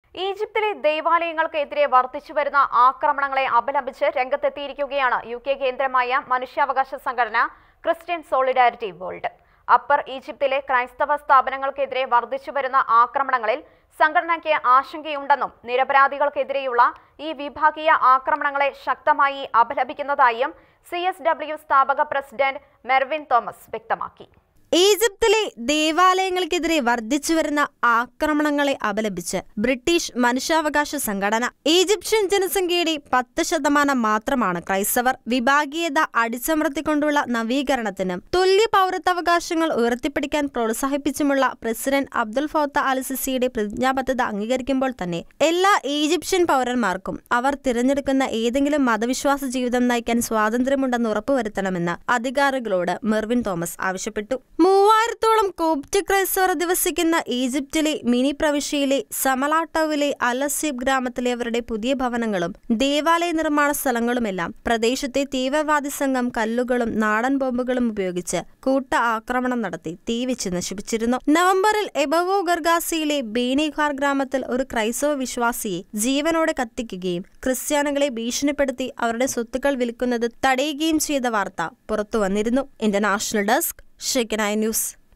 ഈജിപ്തിലെ ദേവാലയങ്ങൾക്കെതിരെ വർദ്ധിച്ചുവരുന്ന ആക്രമണങ്ങളെ അപലപിച്ച് രംഗത്തെത്തിയിരിക്കുകയാണ് യു കെ കേന്ദ്രമായ മനുഷ്യാവകാശ സംഘടന ക്രിസ്ത്യൻ സോളിഡാരിറ്റി വേൾഡ് അപ്പർ ഈജിപ്തിലെ ക്രൈസ്തവ സ്ഥാപനങ്ങൾക്കെതിരെ വർദ്ധിച്ചുവരുന്ന ആക്രമണങ്ങളിൽ സംഘടനയ്ക്ക് ആശങ്കയുണ്ടെന്നും നിരപരാധികൾക്കെതിരെയുള്ള ഈ വിഭാഗീയ ആക്രമണങ്ങളെ ശക്തമായി അപലപിക്കുന്നതായും സി സ്ഥാപക പ്രസിഡന്റ് മെർവിൻ തോമസ് വ്യക്തമാക്കി ഈജിപ്തിലെ ദേവാലയങ്ങൾക്കെതിരെ വർദ്ധിച്ചുവരുന്ന ആക്രമണങ്ങളെ അപലപിച്ച് ബ്രിട്ടീഷ് മനുഷ്യാവകാശ സംഘടന ഈജിപ്ഷ്യൻ ജനസംഖ്യയുടെ പത്ത് ശതമാനം മാത്രമാണ് ക്രൈസ്തവർ വിഭാഗീയത അടിച്ചമർത്തിക്കൊണ്ടുള്ള നവീകരണത്തിനും തുല്യ പൗരത്വാവകാശങ്ങൾ ഉയർത്തിപ്പിടിക്കാൻ പ്രോത്സാഹിപ്പിച്ചുമുള്ള പ്രസിഡന്റ് അബ്ദുൽ ഫൗത്ത അൽ സിസിയുടെ പ്രതിജ്ഞാബദ്ധത അംഗീകരിക്കുമ്പോൾ തന്നെ എല്ലാ ഈജിപ്ഷ്യൻ പൗരന്മാർക്കും അവർ തിരഞ്ഞെടുക്കുന്ന ഏതെങ്കിലും മതവിശ്വാസ ജീവിതം നയിക്കാൻ സ്വാതന്ത്ര്യമുണ്ടെന്ന് ഉറപ്പുവരുത്തണമെന്ന് അധികാരികളോട് മെർവിൻ തോമസ് ആവശ്യപ്പെട്ടു മൂവായിരത്തോളം കോപ്റ്റ് ക്രൈസ്തവർ അധിവസിക്കുന്ന ഈജിപ്തിലെ മിനി പ്രവിശ്യയിലെ സമലാട്ടോവിലെ അലസീബ് ഗ്രാമത്തിലെ അവരുടെ പുതിയ ഭവനങ്ങളും ദേവാലയ നിർമ്മാണ സ്ഥലങ്ങളുമെല്ലാം പ്രദേശത്തെ തീവ്രവാദി സംഘം കല്ലുകളും നാടൻ ബോംബുകളും ഉപയോഗിച്ച് കൂട്ട ആക്രമണം നടത്തി തീവെച്ച് നശിപ്പിച്ചിരുന്നു നവംബറിൽ എബവോ ഗർഗാസിയിലെ ബേനിഖാർ ഗ്രാമത്തിൽ ഒരു ക്രൈസ്തവ വിശ്വാസിയെ ജീവനോടെ കത്തിക്കുകയും ക്രിസ്ത്യാനികളെ ഭീഷണിപ്പെടുത്തി അവരുടെ സ്വത്തുക്കൾ വിൽക്കുന്നത് തടയുകയും ചെയ്ത വാർത്ത പുറത്തുവന്നിരുന്നു ഇന്റർനാഷണൽ ഡെസ്ക് ഷെക്കനായ ന്യൂസ്